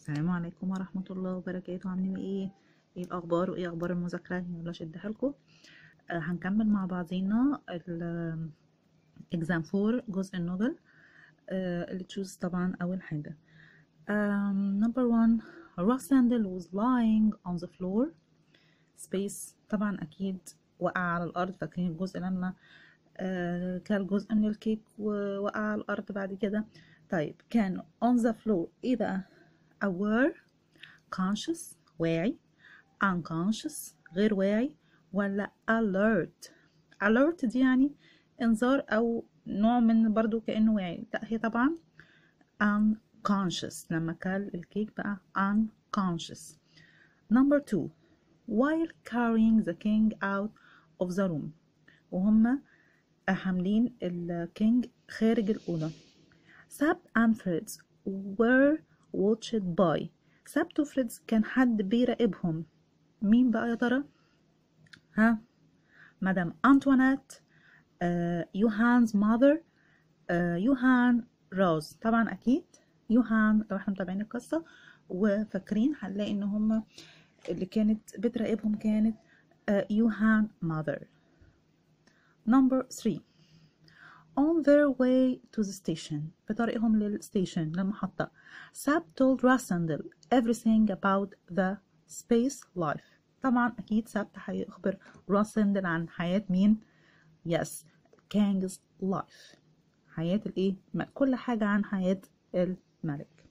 السلام عليكم ورحمة الله وبركاته عاملين ايه ايه الاخبار وايه اخبار المذاكرة يلا شدها لكم آه هنكمل مع بعضينا ال exam 4 جزء النوبل آه اللي تشوز طبعا اول حاجة um, number one Rossandel was lying on the floor space طبعا اكيد وقع على الارض فاكرين الجزء لما آه كان جزء من الكيك ووقع على الارض بعد كده طيب كان on the floor ايه بقى aware conscious واعي unconscious غير واعي ولا alert alert دي يعني انذار او نوع من برضو كأنه واعي لا هي طبعا unconscious لما كان الكيك بقى unconscious number two while carrying the king out of the room وهم حاملين الكينج خارج الأوضة ساب and فريدز were watched by سابت وفريدز كان حد بيراقبهم مين بقى يا ترى ها مدام أنطوانيت آه، يوهانز ماذر آه، يوهان روز طبعا أكيد يوهان لو احنا متابعين القصة وفاكرين هنلاقي ان هم اللي كانت بتراقبهم كانت آه، يوهان ماذر number 3 on their way to the station في طريقهم للستيشن للمحطة ساب told Rassendel everything about the space life طبعا أكيد ساب هيخبر راسندل عن حياة مين yes king's life حياة الإيه كل حاجة عن حياة الملك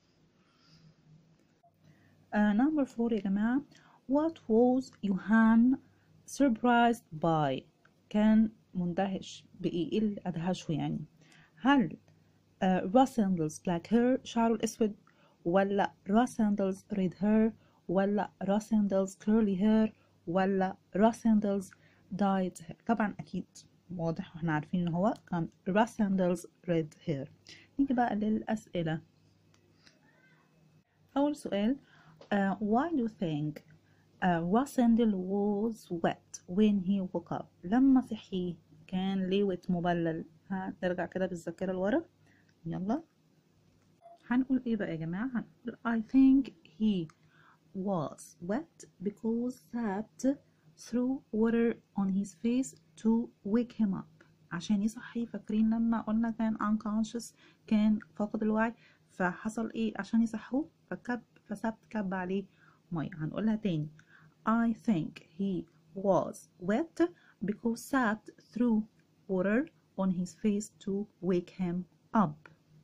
uh, number four يا جماعة what was Johann surprised by كان مندهش بإيه إيه اللي أدهشه يعني هل راسندلز بلاك هير شعره الأسود ولا راسندلز ريد هير ولا راسندلز كيرلي هير ولا راسندلز دايت هير طبعا أكيد واضح واحنا عارفين ان هو كان راسندلز ريد هير نيجي بقى للأسئلة أول سؤال uh, why do you think uh, Rossendel was wet when he woke up لما صحي كان ليه ويت مبلل ها نرجع كده بالذاكرة لورا يلا هنقول ايه بقى يا جماعة هنقول I think he was wet because Sabt threw water on his face to wake him up عشان يصحي فاكرين لما قلنا كان unconscious كان فاقد الوعي فحصل ايه عشان يصحوه فكب فسبت كب عليه مية هنقولها تاني I think he was wet because Sabt threw water on his face to wake him up.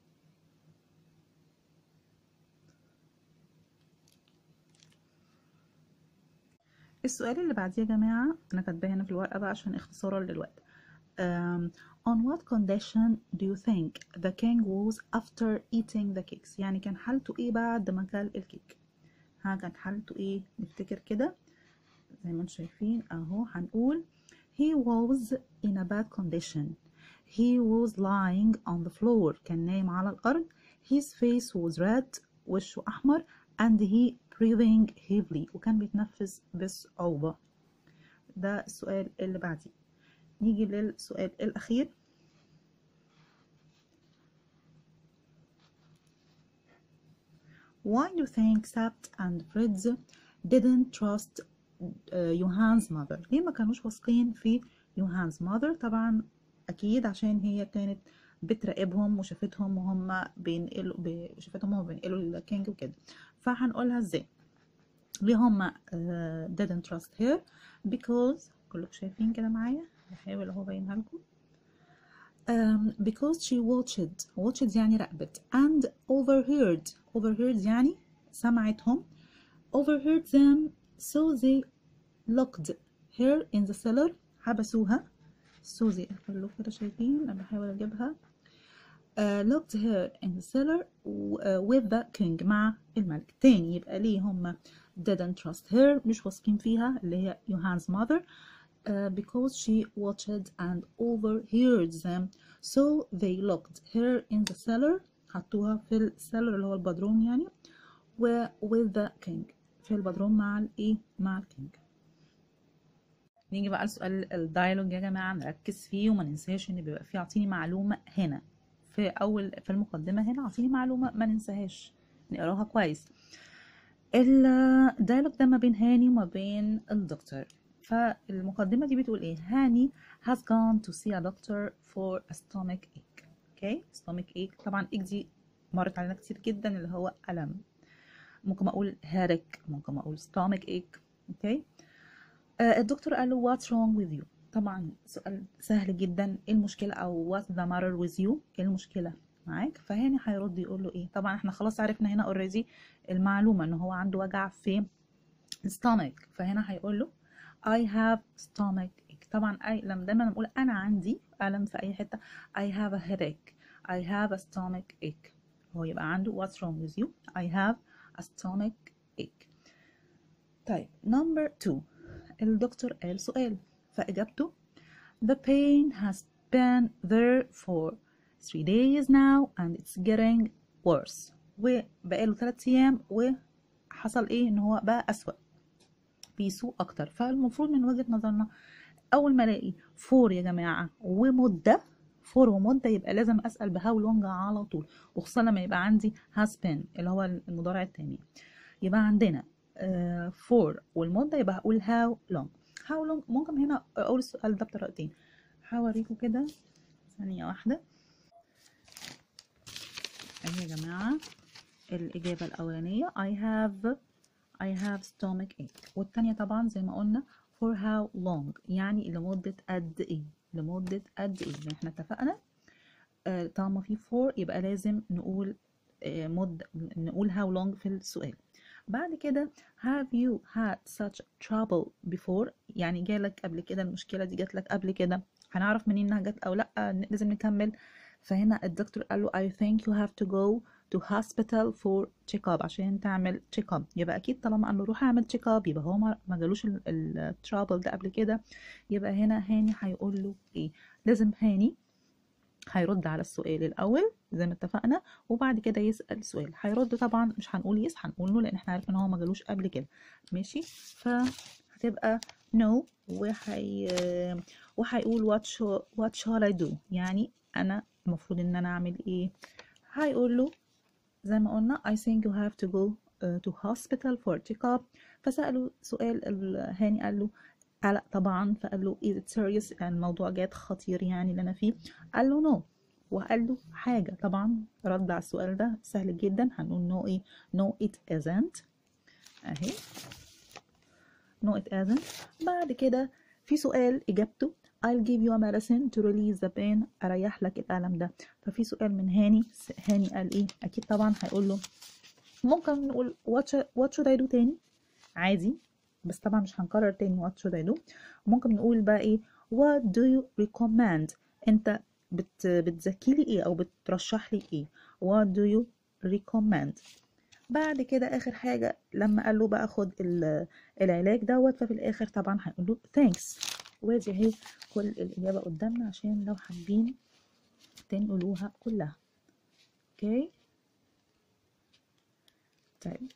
السؤال اللي بعديه يا جماعة أنا كاتباه هنا في الورقة بقى عشان اختصارا للوقت. Um, on what condition do you think the king was after eating the cakes؟ يعني كان حالته ايه بعد ما كل الكيك؟ ها كانت حالته ايه؟ نفتكر كده زي ما انتم شايفين اهو هنقول he was in a bad condition he was lying on the floor كان نايم على الأرض his face was red وشه أحمر and he breathing heavily وكان بيتنفس بصعوبة ده السؤال اللي بعديه نيجي للسؤال الأخير Why do you think Sabt and Fritz didn't trust يوهانز ماذر ليه ما كانوش واثقين في يوهانز ماذر طبعا اكيد عشان هي كانت بتراقبهم وشافتهم وهم بينقلوا شافتهم وهم بينقلوا الكينج وكده فهنقولها ازاي ليه هم uh, didn't trust her because كلكم شايفين كده معايا بحاول اهو ابينها لكم um, because she watched watched يعني راقبت and overheard overheard يعني سمعتهم overheard them so they locked her in the cellar حبسوها سوزي خلوكم كده شايفين انا بحاول اجيبها uh, locked her in the cellar uh, with the king مع الملك تاني يبقى ليه هم didn't trust her مش واثقين فيها اللي هي يوهان's mother uh, because she watched and overheard them so they locked her in the cellar حطوها في السيلر اللي هو البدروم يعني و with the king في البدروم مع الايه مع الكينج نيجي بقى لسؤال الدايلوج يا جماعه نركز فيه وما ننساش ان بيبقى فيه اعطيني معلومه هنا في اول في المقدمه هنا اعطيني معلومه ما ننساهاش نقراها كويس الديالوج ده ما بين هاني وما بين الدكتور فالمقدمة دي بتقول ايه هاني has gone to see a doctor for a stomach ache اوكي stomach ache طبعا ache دي مرت علينا كتير جدا اللي هو ألم ممكن اقول هارك ممكن اقول stomach ache اوكي آه الدكتور قال له what's wrong with you طبعا سؤال سهل جدا ايه المشكلة او what's the matter with you ايه المشكلة معاك فهاني هيرد يقول له ايه طبعا احنا خلاص عرفنا هنا اوريدي المعلومة ان هو عنده وجع في stomach فهنا هيقول له I have stomach ache طبعا أي لما دايما نقول أنا عندي ألم في أي حتة I have a headache I have a stomach ache هو يبقى عنده what's wrong with you I have a stomach ache طيب number two الدكتور قال سؤال فإجابته the pain has been there for three days now and it's getting worse وبقاله ثلاث أيام وحصل إيه إن هو بقى أسوأ بيسوء اكتر فالمفروض من وجهة نظرنا اول ما الاقي فور يا جماعة ومدة فور ومدة يبقى لازم اسأل بهاو لونج على طول وخصوصا لما يبقى عندي has been اللي هو المضارع التاني يبقى عندنا فور والمدة يبقى هقول how long how long ممكن هنا اقول السؤال ده بطريقتين هوريكم كده ثانية واحدة اهي يا جماعة الإجابة الأولانية I have I have stomach ache والتانية طبعا زي ما قلنا for how long يعني لمدة قد ايه لمدة قد ايه يعني احنا اتفقنا آه طالما في for يبقى لازم نقول آه مد نقول how long في السؤال بعد كده have you had such trouble before يعني جالك قبل كده المشكلة دي جات لك قبل كده هنعرف منين انها جت او لا لازم نكمل فهنا الدكتور قال له I think you have to go to hospital for check up عشان تعمل check up يبقى اكيد طالما قال له روح اعمل check up يبقى هو ما جالوش الترابل ده قبل كده يبقى هنا هاني هيقول له ايه لازم هاني هيرد على السؤال الاول زي ما اتفقنا وبعد كده يسال سؤال هيرد طبعا مش هنقول يس هنقول له لان احنا عارفين ان هو ما جالوش قبل كده ماشي فهتبقى no وحي وهيقول what shall, what shall I do يعني انا المفروض ان انا اعمل ايه هيقول له زي ما قلنا I think you have to go uh, to hospital for check up فسأله سؤال هاني قال له قلق طبعا فقال له is it serious يعني الموضوع جاد خطير يعني اللي انا فيه قال له no وقال له حاجة طبعا رد على السؤال ده سهل جدا هنقول no ايه no it isn't اهي no it isn't بعد كده في سؤال اجابته I'll give you a medicine to release the pain أريح لك الألم ده ففي سؤال من هاني هاني قال إيه أكيد طبعا هيقول له ممكن نقول what should, what should I do تاني عادي بس طبعا مش هنكرر تاني what should I do ممكن نقول بقى إيه what do you recommend أنت بت بتزكي لي إيه أو بترشح لي إيه what do you recommend بعد كده آخر حاجة لما قال له بقى خد العلاج دوت ففي الآخر طبعا هيقول له thanks وادي اهي كل الإجابة قدامنا عشان لو حابين تنقلوها كلها اوكي طيب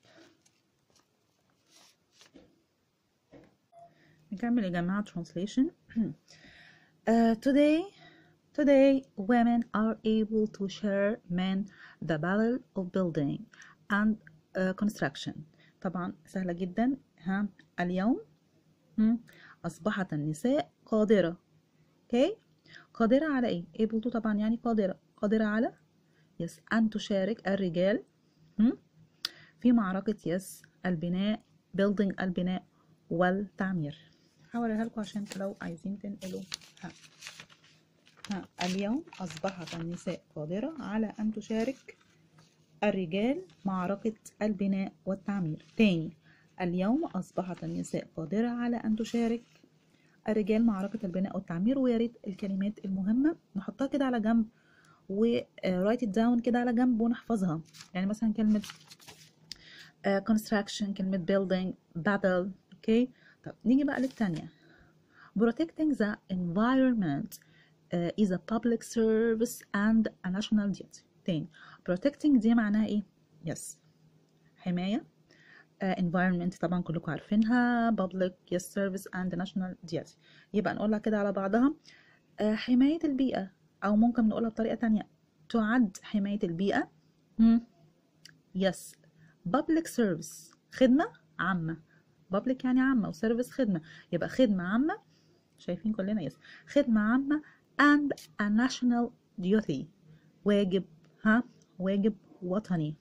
نكمل يا جماعة translation uh, today Today, women are able to share men the battle of building and uh, construction. طبعا سهلة جدا ها اليوم أصبحت النساء قادرة اوكي قادرة على ايه able to طبعا يعني قادرة قادرة على يس أن تشارك الرجال في معركة يس البناء building البناء والتعمير هوريها لكم عشان لو عايزين تنقلوا ها. ها. اليوم أصبحت النساء قادرة على أن تشارك الرجال معركة البناء والتعمير تاني اليوم أصبحت النساء قادرة على أن تشارك الرجال معركة البناء والتعمير ويا ريت الكلمات المهمة نحطها كده على جنب و write it down كده على جنب ونحفظها يعني مثلا كلمة uh, construction كلمة building battle اوكي طب نيجي بقى للتانية protecting the environment uh, is a public service and a national duty تاني protecting دي معناها ايه yes حماية uh, environment طبعا كلكم عارفينها public yes service and national duty يبقى نقولها كده على بعضها uh, حماية البيئة أو ممكن نقولها بطريقة تانية تعد حماية البيئة hmm. yes public service خدمة عامة public يعني عامة وسيرفيس خدمة يبقى خدمة عامة شايفين كلنا يس خدمة عامة and a national duty واجب ها واجب وطني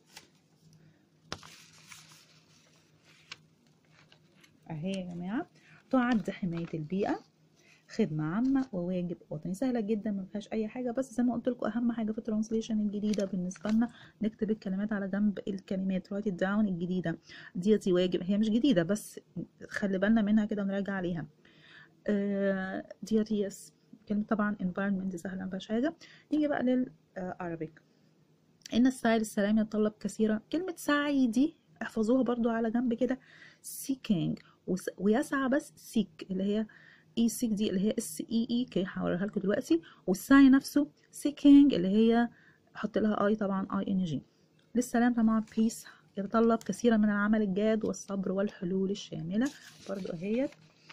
اهي يا جماعة تعد حماية البيئة خدمة عامة وواجب وطني سهلة جدا ما فيهاش أي حاجة بس زي ما قلت لكم أهم حاجة في الترانسليشن الجديدة بالنسبة لنا نكتب الكلمات على جنب الكلمات write it down الجديدة ديتي واجب هي مش جديدة بس خلي بالنا منها كده ونراجع عليها آه، ديتي يس كلمة طبعا environment دي سهلة ما فيهاش حاجة نيجي بقى للعربيك إن السعي للسلام يتطلب كثيرا كلمة سعي دي احفظوها برضو على جنب كده seeking وس- ويسعى بس seek اللي هي اي سيك دي اللي هي اس اي اي كي هوريها لكم دلوقتي والسعي نفسه seeking اللي هي احط لها اي طبعا اي ان جي للسلام طبعا peace يتطلب كثيرا من العمل الجاد والصبر والحلول الشاملة برضو اهيت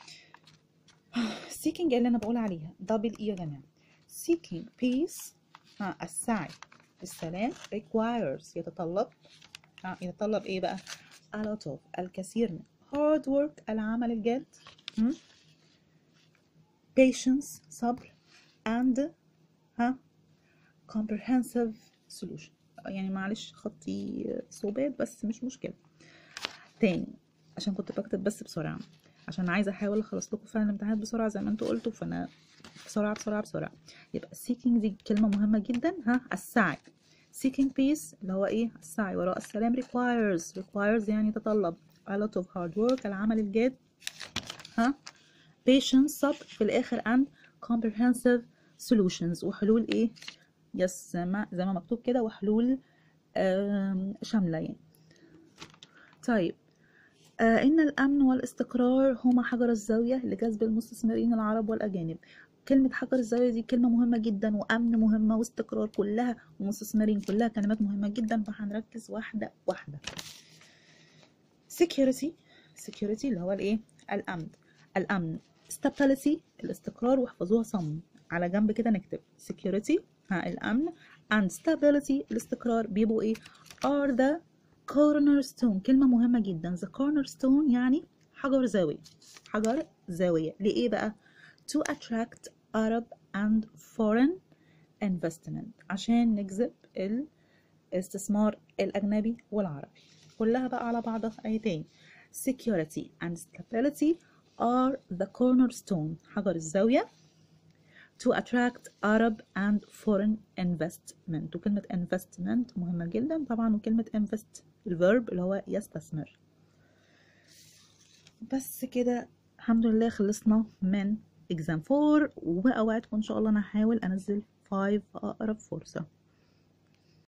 seeking اللي انا بقول عليها دبل اي يا جماعة seeking peace ها السعي للسلام requires يتطلب ها يتطلب ايه بقى a lot of الكثير من hard work العمل الجاد م? patience صبر and ها comprehensive solution يعني معلش خطي صوبات بس مش مشكلة تاني عشان كنت بكتب بس بسرعة عشان عايزة احاول اخلص لكم فعلا الامتحانات بسرعة زي ما انتوا قلتوا فانا بسرعة بسرعة بسرعة يبقى seeking دي كلمة مهمة جدا ها السعي seeking peace اللي هو ايه السعي وراء السلام requires requires يعني يتطلب a lot of hard work العمل الجاد ها patience صبر في الاخر and comprehensive solutions وحلول ايه يس زي ما زي ما مكتوب كده وحلول آم، شاملة يعني طيب آه إن الأمن والاستقرار هما حجر الزاوية لجذب المستثمرين العرب والأجانب كلمة حجر الزاوية دي كلمة مهمة جدا وأمن مهمة واستقرار كلها ومستثمرين كلها كلمات مهمة جدا فهنركز واحدة واحدة security security اللي هو الإيه الأمن الأمن stability الاستقرار واحفظوها صم على جنب كده نكتب security ها الأمن and stability الاستقرار بيبقوا إيه are the cornerstone كلمة مهمة جدا the cornerstone يعني حجر زاوية حجر زاوية لإيه بقى to attract Arab and foreign investment عشان نجذب الاستثمار الأجنبي والعربي كلها بقى على بعضها أي تاني security and stability are the cornerstone حجر الزاوية to attract Arab and foreign investment وكلمة investment مهمة جدا طبعا وكلمة invest الفيرب اللي هو يستثمر بس كده الحمد لله خلصنا من exam 4 وأوعدكم إن شاء الله أنا هحاول أنزل 5 أقرب فرصة